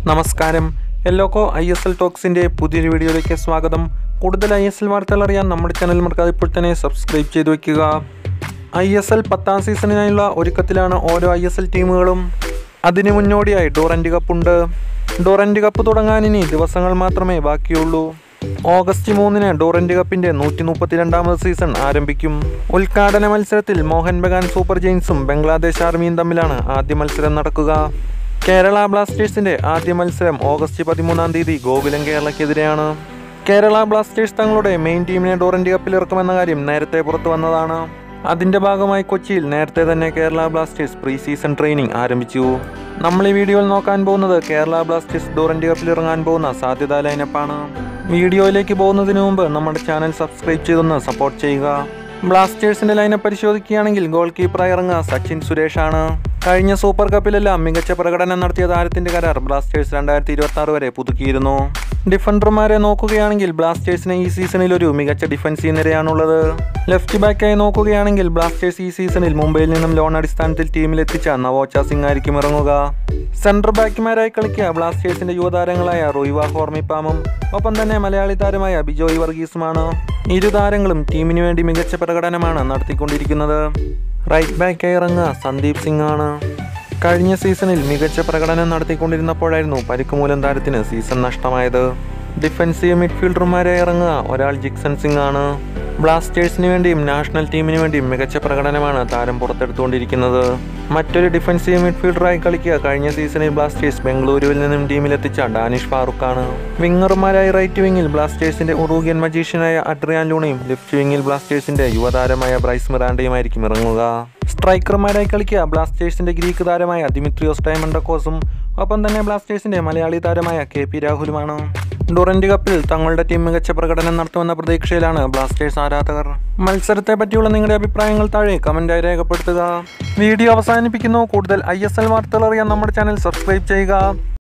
നമസ്കാരം എല്ലോക്കോ I S L ടോക്സിൻ്റെ പുതിയൊരു വീഡിയോയിലേക്ക് സ്വാഗതം കൂടുതൽ ഐ എസ് എൽ വാർത്തകൾ അറിയാൻ നമ്മുടെ ചാനൽ മറക്കാതെ ഇപ്പോൾ തന്നെ സബ്സ്ക്രൈബ് ചെയ്തു വയ്ക്കുക ഐ എസ് എൽ പത്താം സീസണിനായുള്ള ഒരുക്കത്തിലാണ് ഓരോ ഐ എസ് എൽ ടീമുകളും അതിനു മുന്നോടിയായി ഡോറൻറ്റ് കപ്പുണ്ട് ഡോറൻറ്റ് കപ്പ് തുടങ്ങാൻ ഇനി ദിവസങ്ങൾ മാത്രമേ ബാക്കിയുള്ളൂ ഓഗസ്റ്റ് മൂന്നിന് ഡോറൻറ്റ് കപ്പിന്റെ നൂറ്റി മുപ്പത്തിരണ്ടാമത് സീസൺ ആരംഭിക്കും ഉദ്ഘാടന മത്സരത്തിൽ മോഹൻ ബഗാൻ സൂപ്പർ ജെയിൻസും ബംഗ്ലാദേശ് ആർമിയും തമ്മിലാണ് ആദ്യ മത്സരം നടക്കുക കേരള ബ്ലാസ്റ്റേഴ്സിന്റെ ആദ്യ മത്സരം ഓഗസ്റ്റ് പതിമൂന്നാം തീയതി ഗോകുലം കേരളയ്ക്കെതിരെയാണ് കേരള ബ്ലാസ്റ്റേഴ്സ് തങ്ങളുടെ മെയിൻ ടീമിനെ ഡോറൻറ്റ് കപ്പിൽ ഇറക്കുമെന്ന കാര്യം നേരത്തെ പുറത്തു വന്നതാണ് അതിന്റെ ഭാഗമായി കൊച്ചിയിൽ നേരത്തെ തന്നെ Kerala Blasters pre season training ആരംഭിച്ചു നമ്മൾ ഈ വീഡിയോയിൽ നോക്കാൻ പോകുന്നത് കേരള ബ്ലാസ്റ്റേഴ്സ് ഡോറൻറ്റ് കപ്പിൽ ഇറങ്ങാൻ പോകുന്ന സാധ്യതാ ലൈനപ്പാണ് വീഡിയോയിലേക്ക് പോകുന്നതിന് മുമ്പ് നമ്മുടെ ചാനൽ സബ്സ്ക്രൈബ് ചെയ്തൊന്ന് സപ്പോർട്ട് ചെയ്യുക ബ്ലാസ്റ്റേഴ്സിന്റെ ലൈനപ്പ് പരിശോധിക്കുകയാണെങ്കിൽ ഗോൾ കീപ്പറായി ഇറങ്ങുക സച്ചിൻ സുരേഷാണ് കഴിഞ്ഞ സൂപ്പർ കപ്പിലെല്ലാം മികച്ച പ്രകടനം നടത്തിയ താരത്തിന്റെ കരാർ ബ്ലാസ്റ്റേഴ്സ് രണ്ടായിരത്തി ഇരുപത്തി ആറ് വരെ പുതുക്കിയിരുന്നു ഡിഫൻഡർമാരെ നോക്കുകയാണെങ്കിൽ ബ്ലാസ്റ്റേഴ്സിന് ഈ സീസണിൽ ഒരു മികച്ച ഡിഫൻസീവ് നിരയാണുള്ളത് ലെഫ്റ്റ് ബാക്കായി നോക്കുകയാണെങ്കിൽ ബ്ലാസ്റ്റേഴ്സ് ഈ സീസണിൽ മുംബൈയിൽ നിന്നും ലോൺ അടിസ്ഥാനത്തിൽ ടീമിലെത്തിച്ച നവോച്ച സിംഗ് ആയിരിക്കും ഇറങ്ങുക സെൻട്രൽ ബാക്കുമാരായി കളിക്കുക ബ്ലാസ്റ്റേഴ്സിന്റെ യുവതാരങ്ങളായ റോയിവ ഹോർമിപ്പാമും ഒപ്പം തന്നെ മലയാളി താരമായ ബിജോയ് വർഗീസുമാണ് ഇരു താരങ്ങളും ടീമിനു വേണ്ടി മികച്ച പ്രകടനമാണ് നടത്തിക്കൊണ്ടിരിക്കുന്നത് റൈറ്റ് ബാക്കായി ഇറങ്ങുക സന്ദീപ് സിംഗ് ആണ് കഴിഞ്ഞ സീസണിൽ മികച്ച പ്രകടനം നടത്തിക്കൊണ്ടിരുന്നപ്പോഴായിരുന്നു പരിക്ക് മൂലം താരത്തിന് സീസൺ നഷ്ടമായത് ഡിഫൻസീവ് മിഡ്ഫീൽഡർമാരായി ഇറങ്ങുക ഒരാൾ ജിക്സൺ സിംഗ് ആണ് ബ്ലാസ്റ്റേഴ്സിന് വേണ്ടിയും നാഷണൽ ടീമിന് വേണ്ടിയും മികച്ച പ്രകടനമാണ് താരം പുറത്തെടുത്തുകൊണ്ടിരിക്കുന്നത് മറ്റൊരു ഡിഫൻസീവ് മിഡ്ഫീൽഡറായി കളിക്കുക കഴിഞ്ഞ സീസണിൽ ബ്ലാസ്റ്റേഴ്സ് ബംഗളൂരുവിൽ നിന്നും ടീമിലെത്തിച്ച ഡാനിഷ് ഫാറൂഖാണ് വിങ്ങറുമാരായി റൈറ്റ് വിങ്ങിൽ ബ്ലാസ്റ്റേഴ്സിന്റെ ഉറൂഗ്യൻ മജീഷ്യനായ അഡ്രിയാൻ ലൂണയും ലെഫ്റ്റ് വിങ്ങിൽ ബ്ലാസ്റ്റേഴ്സിന്റെ യുവതാരമായ ബ്രൈസ് മിറാണ്ടയുമായിരിക്കും ഇറങ്ങുക സ്ട്രൈക്കർമാരായി കളിക്കുക ബ്ലാസ്റ്റേഴ്സിന്റെ ഗ്രീക്ക് താരമായ ദിമിത്രിയോസ് ഡയമണ്ടക്കോസും ഒപ്പം തന്നെ ബ്ലാസ്റ്റേഴ്സിന്റെ മലയാളി താരമായ കെ പി രാഹുലുമാണ് ഡുറന്റ് കപ്പിൽ തങ്ങളുടെ ടീം മികച്ച പ്രകടനം നടത്തുമെന്ന പ്രതീക്ഷയിലാണ് ബ്ലാസ്റ്റേഴ്സ് ആരാധകർ മത്സരത്തെ പറ്റിയുള്ള നിങ്ങളുടെ അഭിപ്രായങ്ങൾ താഴെ കമന്റായി രേഖപ്പെടുത്തുക വീഡിയോ അവസാനിപ്പിക്കുന്നു കൂടുതൽ ഐ എസ് എൽ വാർത്തകൾ അറിയാൻ നമ്മുടെ ചാനൽ സബ്സ്ക്രൈബ് ചെയ്യുക